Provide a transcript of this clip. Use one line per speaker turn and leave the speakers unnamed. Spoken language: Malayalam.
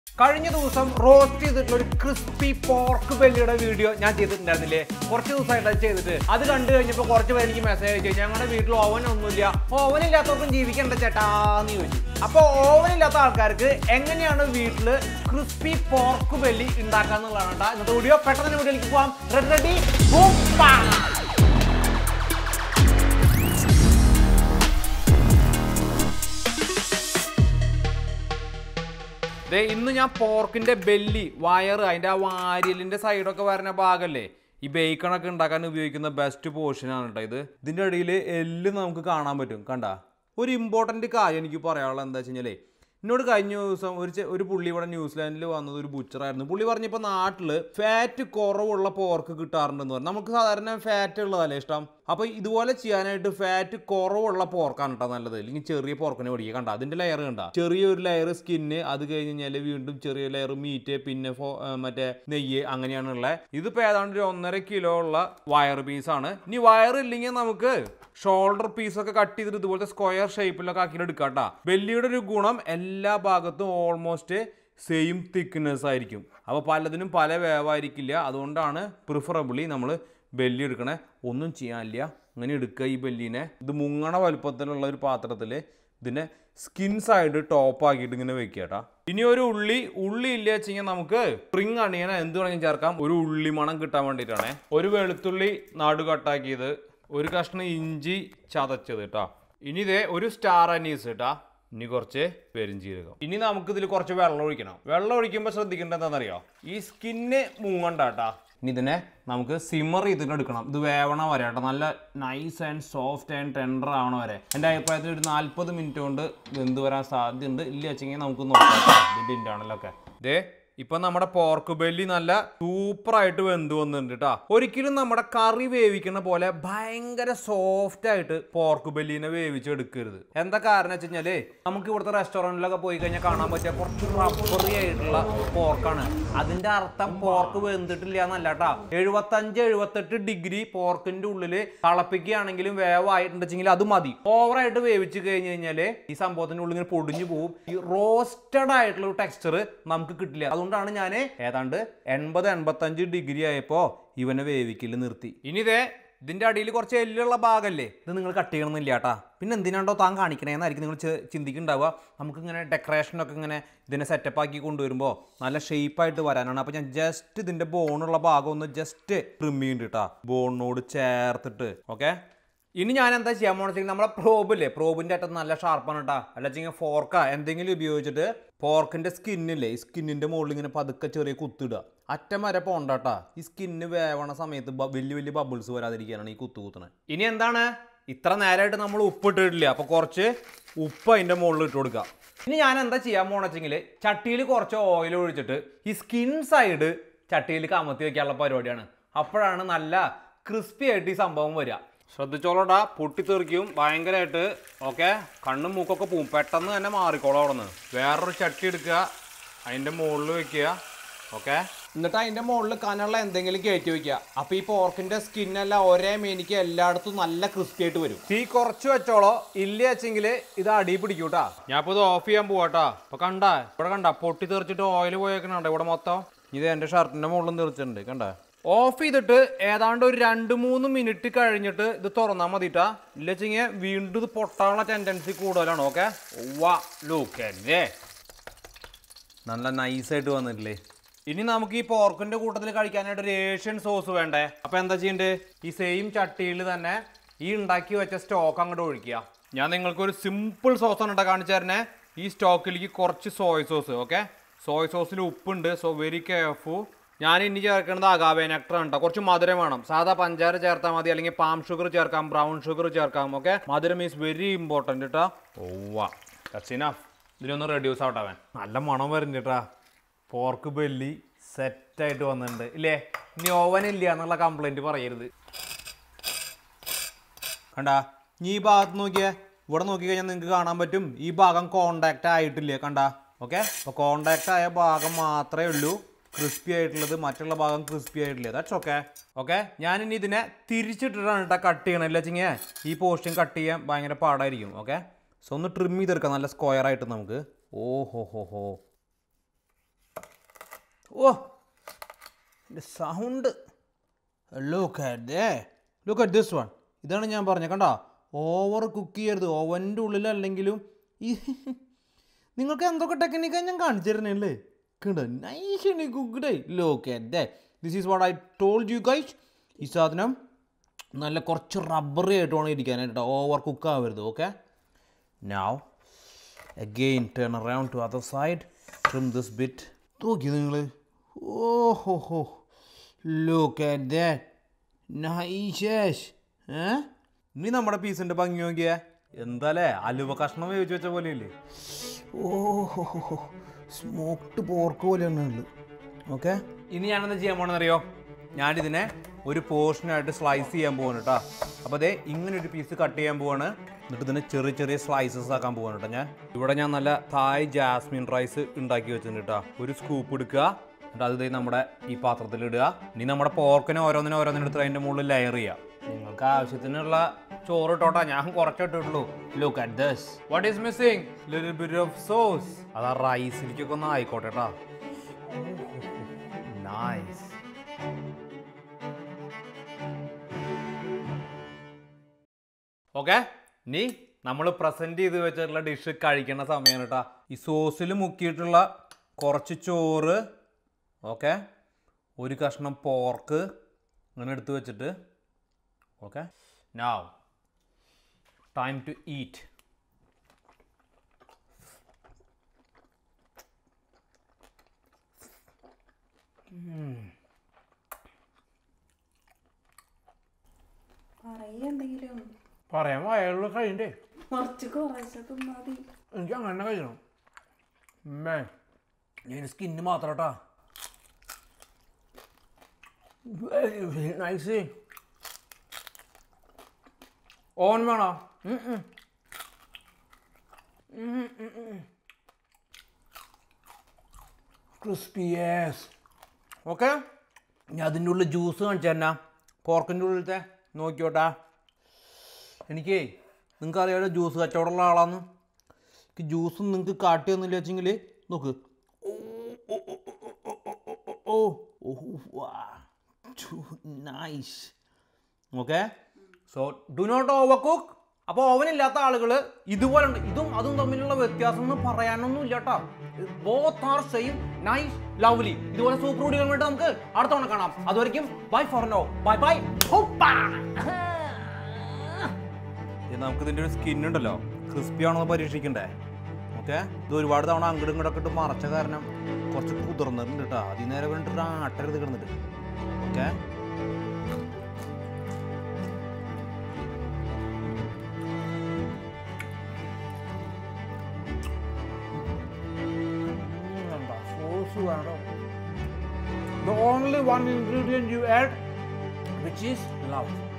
കഴിഞ്ഞ ദിവസം റോസ്റ്റ് ചെയ്തിട്ടുള്ള ഒരു ക്രിസ്പി പോർക്ക് ബെല്ലിയുടെ വീഡിയോ ഞാൻ ചെയ്തിട്ടുണ്ടായിരുന്നില്ലേ കുറച്ച് ദിവസമായിട്ട് അത് ചെയ്തിട്ട് അത് കണ്ടു കഴിഞ്ഞപ്പോൾ കുറച്ച് പേര് എനിക്ക് മെസ്സേജ് അയച്ചു ഞങ്ങളുടെ വീട്ടിൽ ഓവൻ ഒന്നുമില്ല ഓവൻ ഇല്ലാത്തവർക്കും ജീവിക്കണ്ട ചേട്ടാന്ന് ചോദിച്ചു അപ്പോൾ ഓവൻ ഇല്ലാത്ത ആൾക്കാർക്ക് എങ്ങനെയാണ് വീട്ടിൽ ക്രിസ്പി പോർക്ക് ബെല്ലി ഉണ്ടാക്കാന്നുള്ളതാണ് കേട്ടോ ഇന്നത്തെ വീഡിയോ പെട്ടെന്ന് തന്നെ വീഡിയോയിലേക്ക് പോകാം റെഡി റെഡി ദേ ഇന്ന് ഞാൻ പോർക്കിന്റെ ബെല്ലി വയറ് അതിന്റെ ആ വാരിയലിന്റെ സൈഡൊക്കെ വരുന്ന ഭാഗമല്ലേ ഈ ബേക്കണൊക്കെ ഉണ്ടാക്കാൻ ഉപയോഗിക്കുന്ന ബെസ്റ്റ് പോർഷനാണ് കേട്ടോ ഇത് ഇതിന്റെ ഇടയിൽ എല്ല് നമുക്ക് കാണാൻ പറ്റും കണ്ട ഒരു ഇമ്പോർട്ടന്റ് കാര്യം എനിക്ക് പറയാനുള്ളത് എന്താ വെച്ച് കഴിഞ്ഞാലേ എന്നോട് കഴിഞ്ഞ ദിവസം ഒരു ചെ- ഒരു പുള്ളി ഇവിടെ ന്യൂസിലാൻഡിൽ വന്നത് ഒരു ബുച്ചറായിരുന്നു പുള്ളി പറഞ്ഞപ്പോൾ നാട്ടിൽ ഫാറ്റ് കുറവുള്ള പോർക്ക് കിട്ടാറുണ്ടെന്ന് പറഞ്ഞു നമുക്ക് സാധാരണ ഫാറ്റ് ഉള്ളതല്ലേ ഇഷ്ടം അപ്പോൾ ഇതുപോലെ ചെയ്യാനായിട്ട് ഫാറ്റ് കുറവുള്ള പോർക്കാണ് കേട്ടോ നല്ലത് അല്ലെങ്കിൽ ചെറിയ പോർക്കിനെ മേടിക്കുക കണ്ട അതിന്റെ ലെയർ കണ്ട ചെറിയൊരു ലെയർ സ്കിന്ന് അത് കഴിഞ്ഞ് കഴിഞ്ഞാൽ വീണ്ടും ചെറിയ ലെയർ മീറ്റ് പിന്നെ ഫോ- ആ, മറ്റേ നെയ്യ് അങ്ങനെയാണുള്ളത് ഇതിപ്പോൾ ഏതാണ്ട് ഒരു ഒന്നര കിലോ ഉള്ള വയർ പീസാണ് ഇനി വയർ ഇല്ലെങ്കിൽ നമുക്ക് ഷോൾഡർ പീസൊക്കെ കട്ട് ചെയ്തിട്ട് ഇതുപോലത്തെ സ്ക്വയർ ഷേപ്പിലൊക്കെ ആക്കിയിട്ട് എടുക്കാം കേട്ടോ ബെല്ലിയുടെ ഒരു ഗുണം എല്ലാ ഭാഗത്തും ഓൾമോസ്റ്റ് സെയിം തിക്നെസ് ആയിരിക്കും അപ്പോൾ പലതിനും പല വേവായിരിക്കില്ല അതുകൊണ്ടാണ് പ്രിഫറബിളി നമ്മൾ ബെല്ലി എടുക്കണേ ഒന്നും ചെയ്യാനില്ല ഇങ്ങനെ എടുക്കുക ഈ ബെല്ലിനെ ഇത് മുങ്ങണ വലുപ്പത്തിലുള്ള ഒരു പാത്രത്തിൽ ഇതിനെ സ്കിൻ സൈഡ് ടോപ്പ് ആക്കിയിട്ട് ഇങ്ങനെ വെക്കുക കേട്ടോ ഇനി ഒരു ഉള്ളി ഉള്ളി ഇല്ല വെച്ചെങ്കിൽ നമുക്ക് സ്പ്രിങ് അണിയണ എന്ത് വേണമെങ്കിലും ചേർക്കാം ഒരു ഉള്ളി മണം കിട്ടാൻ വേണ്ടിയിട്ടാണ് ഒരു വെളുത്തുള്ളി നാടു കട്ടാക്കിയത് ഒരു കഷ്ണം ഇഞ്ചി ചതച്ചത് കേട്ടോ ഇനി ഇതേ ഒരു സ്റ്റാർ അനീസ് കേട്ടാ ഇനി കുറച്ച് പെരിഞ്ചീരകം ഇനി നമുക്ക് ഇതിൽ കുറച്ച് വെള്ളം ഒഴിക്കണം വെള്ളം ഒഴിക്കുമ്പോൾ ശ്രദ്ധിക്കേണ്ടത് എന്താണെന്നറിയോ ഈ സ്കിന്ന് മൂങ്ങണ്ട കേട്ടാ ഇനി ഇതിനെ നമുക്ക് സിമ്മർ ചെയ്തിട്ട് എടുക്കണം ഇത് വേവണ വരെ കേട്ടോ നല്ല nice and soft and tender ആവണ വരെ എൻ്റെ അഭിപ്രായത്തിൽ ഒരു നാൽപ്പത് മിനിറ്റ് കൊണ്ട് വെന്ത് വരാൻ സാധ്യതയുണ്ട് ഇല്ല വെച്ചെങ്കിൽ നമുക്ക് നോക്കാം കേട്ടോ. ഇതിൻ്റെ ഇൻ്റേണലൊക്കെ ഇതേ ഇപ്പൊ നമ്മുടെ പോർക്ക് ബെല്ലി നല്ല സൂപ്പർ ആയിട്ട് വെന്ത് വന്നിട്ടുണ്ട് കേട്ടോ ഒരിക്കലും നമ്മുടെ കറി വേവിക്കുന്ന പോലെ ഭയങ്കര സോഫ്റ്റ് ആയിട്ട് പോർക്ക് ബെല്ലിനെ വേവിച്ചെടുക്കരുത് എന്താ കാരണം വെച്ച് കഴിഞ്ഞാല് നമുക്ക് ഇവിടുത്തെ റെസ്റ്റോറൻറ്റിലൊക്കെ പോയി കഴിഞ്ഞാൽ കാണാൻ പറ്റിയ കുറച്ച് റബ്ബറി ആയിട്ടുള്ള പോർക്കാണ് അതിന്റെ അർത്ഥം പോർക്ക് വെന്തിട്ടില്ല എന്നല്ല കേട്ടോ എഴുപത്തഞ്ച് എഴുപത്തെട്ട് ഡിഗ്രി പോർക്കിന്റെ ഉള്ളില് തിളപ്പിക്കുകയാണെങ്കിലും വേവായിട്ടുണ്ടെങ്കിൽ അത് മതി ഓവറായിട്ട് വേവിച്ച് കഴിഞ്ഞ് കഴിഞ്ഞാല് ഈ സംഭവത്തിന്റെ ഉള്ളിൽ ഇങ്ങനെ പൊടിഞ്ഞു പോകും ഈ റോസ്റ്റഡ് ആയിട്ടുള്ള ഒരു ടെക്സ്ചർ നമുക്ക് കിട്ടില്ല അതുകൊണ്ടാണ് ഞാൻ ഏതാണ്ട് എൺപത് എൺപത്തഞ്ച് ഡിഗ്രി ആയപ്പോ ഇവനെ വേവിക്കല് നിർത്തി ഇനി ഇതേ ഇതിന്റെ അടിയിൽ കുറച്ച് എല്ലുള്ള ഭാഗമല്ലേ ഇത് നിങ്ങൾ കട്ട് ചെയ്യണമെന്നില്ല കേട്ടാ പിന്നെ എന്തിനാണ്ടോ താൻ കാണിക്കണേന്നായിരിക്കും നിങ്ങൾ ചെ- ചിന്തിക്കുന്നുണ്ടാവുക നമുക്കിങ്ങനെ ഡെക്കറേഷനൊക്കെ ഇങ്ങനെ ഇതിനെ സെറ്റപ്പ് ആക്കി കൊണ്ടുവരുമ്പോൾ നല്ല ഷേപ്പായിട്ട് വരാനാണ് അപ്പോൾ ഞാൻ ജസ്റ്റ് ഇതിന്റെ ബോണുള്ള ഭാഗം ഒന്ന് ജസ്റ്റ് ട്രിം ചെയ്യുന്നുണ്ട് കേട്ടാ ബോണിനോട് ചേർത്തിട്ട് ഓക്കെ ഇനി ഞാൻ എന്താ ചെയ്യാൻ പോണെന്ന് വെച്ചാൽ നമ്മളെ പ്രോബില്ലേ പ്രോബിന്റെ അറ്റത്ത് നല്ല ഷാർപ്പാണ് കേട്ടാ അല്ല വെച്ചാൽ ഫോർക്ക എന്തെങ്കിലും ഉപയോഗിച്ചിട്ട് ഫോർക്കിന്റെ സ്കിന്നില്ലേ ഈ സ്കിന്നിന്റെ മുകളിൽ ഇങ്ങനെ പതുക്കെ ചെറിയ കുത്തിടുക അറ്റം വരെ പോണ്ടാട്ടാ ഈ സ്കിന്ന് വേവണ സമയത്ത് ബ- വലിയ വലിയ ബബിൾസ് വരാതിരിക്കാനാണ് ഈ കുത്തു കുത്തുന്നത് ഇനി എന്താണ് ഇത്ര നേരമായിട്ട് നമ്മൾ ഉപ്പ് ഇട്ടിട്ടില്ല അപ്പൊ കുറച്ച് ഉപ്പ് അതിന്റെ മുകളിൽ ഇട്ട് കൊടുക്കുക ഇനി ഞാൻ എന്താ ചെയ്യാൻ പോണെന്ന് വെച്ചെങ്കിൽ ചട്ടിയിൽ കുറച്ച് ഓയിൽ ഒഴിച്ചിട്ട് ഈ സ്കിൻ സൈഡ് ചട്ടിയിൽ കമത്തി വെക്കാനുള്ള പരിപാടിയാണ് അപ്പോഴാണ് നല്ല ക്രിസ്പി ആയിട്ട് ഈ സംഭവം വരിക ശ്രദ്ധിച്ചോളൂടാ പൊട്ടിത്തെറിക്കും ഭയങ്കരമായിട്ട് ഓക്കെ കണ്ണും മൂക്കൊക്കെ പോവും പെട്ടെന്ന് തന്നെ മാറിക്കോളും അവിടെ നിന്ന് വേറൊരു ചട്ടി എടുക്കുക അതിൻ്റെ മുകളിൽ വെക്കുക ഓക്കെ എന്നിട്ട് അതിൻ്റെ മുകളിൽ കനുള്ള എന്തെങ്കിലും കയറ്റി വെക്കുക അപ്പോൾ ഈ പോർക്കിൻ്റെ സ്കിന്നെല്ലാം ഒരേ മേനിക്ക് എല്ലായിടത്തും നല്ല ക്രിസ്പി ആയിട്ട് വരും തീ കുറച്ച് വെച്ചോളോ ഇല്ല വെച്ചെങ്കിൽ ഇത് അടി പിടിക്കൂട്ടാ ഞാൻ ഇപ്പോൾ ഇത് ഓഫ് ചെയ്യാൻ പോവാട്ടാ അപ്പൊ കണ്ട ഇവിടെ കണ്ട പൊട്ടി തെറിച്ചിട്ട് ഓയിൽ പോയേക്കണുണ്ട് ഇവിടെ മൊത്തം ഇത് എൻ്റെ ഷർട്ടിൻ്റെ മുകളിലും തെറിച്ചിട്ടുണ്ട് കണ്ട ഓഫ് ചെയ്തിട്ട് ഏതാണ്ട് ഒരു രണ്ട് മൂന്ന് മിനിറ്റ് കഴിഞ്ഞിട്ട് ഇത് തുറന്നാൽ മതിട്ടാ ഇല്ല വെച്ചെങ്കിൽ വീണ്ടും ഇത് പൊട്ടാനുള്ള ടെൻഡൻസി കൂടുതലാണ് ഓക്കെ വാ ലൂക്കല്ലേ നല്ല നൈസായിട്ട് വന്നിട്ടില്ലേ ഇനി നമുക്ക് ഈ പോർക്കിന്റെ കൂട്ടത്തിൽ കഴിക്കാനായിട്ട് ഒരു ഏഷ്യൻ സോസ് വേണ്ടേ അപ്പൊ എന്താ ചെയ്യണ്ടേ ഈ സെയിം ചട്ടിയിൽ തന്നെ ഈ ഉണ്ടാക്കി വെച്ച സ്റ്റോക്ക് അങ്ങോട്ട് ഒഴിക്കുക ഞാൻ നിങ്ങൾക്ക് ഒരു സിമ്പിൾ സോസാണ് കേട്ടോ കാണിച്ചു തരണേ ഈ സ്റ്റോക്കിലേക്ക് കുറച്ച് സോയ് സോസ് ഓക്കെ സോയ് സോസിൽ ഉപ്പുണ്ട് സോ വെരി കെയർഫുൾ ഞാൻ ഇനി ചേർക്കുന്നത് അഗാവേ നെക്ടർ ആണ് കേട്ടോ കുറച്ച് മധുരം വേണം സാധാ പഞ്ചാര ചേർത്താൽ മതി അല്ലെങ്കിൽ പാം ഷുഗർ ചേർക്കാം ബ്രൗൺ ഷുഗർ ചേർക്കാം ഓക്കെ മധുരം ഈസ് വെരി ഇമ്പോർട്ടൻറ്റ് കേട്ടോ ഓവാ ദറ്റ്സ് ഇനഫ് ഇതിലൊന്ന് റെഡ്യൂസ് ആവട്ടെ അവൻ നല്ല മണം വരുന്നുണ്ട് കേട്ടാ പോർക്ക് ബെല്ലി സെറ്റായിട്ട് വന്നിട്ടുണ്ട് ഇല്ലേ ഇനി ഓവൻ ഇല്ല എന്നുള്ള കംപ്ലൈന്റ് പറയരുത് കണ്ടാ നീ ഈ ഭാഗത്ത് നോക്കിയേ ഇവിടെ നോക്കി കഴിഞ്ഞാൽ നിങ്ങൾക്ക് കാണാൻ പറ്റും ഈ ഭാഗം കോണ്ടാക്ട് ആയിട്ടില്ലേ കണ്ടാ ഓക്കെ അപ്പോൾ കോണ്ടാക്ട് ആയ ഭാഗം മാത്രമേ ഉള്ളൂ ക്രിസ്പി ആയിട്ടുള്ളത് മറ്റുള്ള ഭാഗം ക്രിസ്പി ആയിട്ടില്ല ദാറ്റ്സ് ഓക്കെ ഓക്കെ ഞാൻ ഇനി ഇതിനെ തിരിച്ചിട്ടിട്ടാണ് കേട്ടോ കട്ട് ചെയ്യണം ഇല്ല വെച്ചിങ്ങനെ ഈ പോർഷൻ കട്ട് ചെയ്യാൻ ഭയങ്കര പാടായിരിക്കും ഓക്കെ സോ ഒന്ന് ട്രിം ചെയ്തെടുക്കാം നല്ല സ്ക്വയർ ആയിട്ട് നമുക്ക് ഓ ഹോ ഹോ ഹോ ഓ എൻ്റെ സൗണ്ട് ലുക്ക് അറ്റ് ദേ ലുക്ക് അറ്റ് ദിസ് വൺ ഇതാണ് ഞാൻ പറഞ്ഞത് കണ്ടോ ഓവർ കുക്ക് ചെയ്യരുത് ഓവൻ്റെ ഉള്ളിലല്ലെങ്കിലും ഈ നിങ്ങൾക്ക് എന്തൊക്കെ ടെക്നിക്കാണ് ഞാൻ കാണിച്ചു തരുന്നല്ലേ കണ്ടോ നൈസ് കുക്ക്ഡേ ലുക്ക് അറ്റ് ദേ this is what I told you guys ഈ സാധനം നല്ല കുറച്ച് റബ്ബറി ആയിട്ട് വേണം ഇരിക്കാനായിട്ട് കേട്ടോ ഓവർ കുക്ക് ആവരുത് okay now again turn around to other side trim this bit നോക്കി നിങ്ങൾ ഓഹോ ഹോ ലുക്ക് അറ്റ് ദാറ്റ് നൈസ് ഏ നീ നമ്മുടെ പീസിൻ്റെ ഭംഗി നോക്കിയേ എന്താലേ അലുവ കഷ്ണം വേവിച്ച് വെച്ച പോലെയല്ലേ ഓഹോ സ്മോക്ഡ് പോർക്ക് പോലെയാണ് ഉള്ളത് ഓക്കെ ഇനി ഞാനെന്താ ചെയ്യാൻ പോകണമെന്നറിയോ ഞാനിതിനെ ഒരു പോർഷനായിട്ട് സ്ലൈസ് ചെയ്യാൻ പോവാണ് കേട്ടോ അപ്പോൾ അതേ ഇങ്ങനെ ഒരു പീസ് കട്ട് ചെയ്യാൻ പോവാണ് എന്നിട്ട് ഇതിനെ ചെറിയ ചെറിയ സ്ലൈസസ് ആക്കാൻ പോവാണ് കേട്ടോ ഞാൻ ഇവിടെ ഞാൻ നല്ല തായ് ജാസ്മിൻ റൈസ് ഉണ്ടാക്കി വെച്ചിട്ടുണ്ട് കേട്ടോ ഒരു സ്കൂപ്പ് എടുക്കുക എന്നിട്ട് അത് ദേ നമ്മുടെ ഈ പാത്രത്തിൽ ഇടുക ഇനി നമ്മുടെ പോർക്കിനെ ഓരോന്നിനും ഓരോന്നിനും എടുത്ത് അതിൻ്റെ മുകളിൽ ലെയർ ചെയ്യുക നിങ്ങൾക്ക് ആവശ്യത്തിനുള്ള ചോറ് ഇട്ടോട്ടാ ഞാൻ കുറച്ചിട്ടുള്ളൂ look at this what is missing little bit of sauce അത് ആ റൈസിലേക്കൊക്കെ ഒന്ന് ആയിക്കോട്ടെ കേട്ടോ നൈസ് ഓക്കെ നീ നമ്മൾ പ്രസന്റ് ചെയ്ത് വെച്ചിട്ടുള്ള ഡിഷ് കഴിക്കുന്ന സമയമാണ് കേട്ടോ ഈ സോസിൽ മുക്കിയിട്ടുള്ള കുറച്ച് ചോറ് ഓക്കെ ഒരു കഷ്ണം പോർക്ക് അങ്ങനെ എടുത്ത് വെച്ചിട്ട് okay now time to eat
പറയെന്തെങ്കിലും
പറയാൻ വയറുള്ള കഴിയണ്ടേ
കുറച്ച് കുറേശ്ശെ തിന്നാ മതി
എനിക്ക് അങ്ങനെ കഴിക്കണം മേ ഞാൻ സ്കിന്ന് മാത്രം കേട്ടാ നൈസ് ഓൺ വേണോ ക്രിസ്പിയസ് ഓക്കെ ഞാൻ അതിൻ്റെ ഉള്ളിൽ ജ്യൂസ് കാണിച്ചു തന്നാ പോർക്കിൻ്റെ ഉള്ളിലത്തെ നോക്കിയോട്ടാ എനിക്കേ നിങ്ങൾക്ക് അറിയാലോ ജ്യൂസ് കച്ചവടമുള്ള ആളാന്ന് എനിക്ക് ജ്യൂസ് നിങ്ങൾക്ക് കാട്ടി തന്നില്ല വെച്ചെങ്കിൽ നോക്ക് ഓ ഓ nice okay so do not over cook അപ്പോൾ ഓവനില്ലാത്ത ആളുകൾ ഇതുപോലെ ഉണ്ട് ഇതും അതും തമ്മിലുള്ള വ്യത്യാസം എന്ന് പറയാനൊന്നും ഇല്ല കേട്ടോ both are same nice lovely ഇതുപോലെ സൂപ്പർ വീഡിയോ വേണ്ടി നമുക്ക് അടുത്ത തവണ കാണാം അതുവരെയും bye for now bye bye നമുക്ക് ഇതിൻ്റെ ഒരു സ്കിൻ ഉണ്ടല്ലോ ക്രിസ്പി ആണോ എന്ന് പരീക്ഷിക്കണ്ടേ ഓക്കെ ഇത് ഒരുപാട് തവണ അങ്ങോട്ടും ഇങ്ങോട്ടൊക്കെ ഇട്ട് മറച്ച കാരണം കുറച്ച് കുതിർന്നിട്ടുണ്ട് കേട്ടോ അതിൽ നേരെ വേണ്ടിട്ട് ആട്ടരുത് കിടന്നിട്ട് ഓക്കെ സോസ് വേണം The only one ingredient you add, which is love.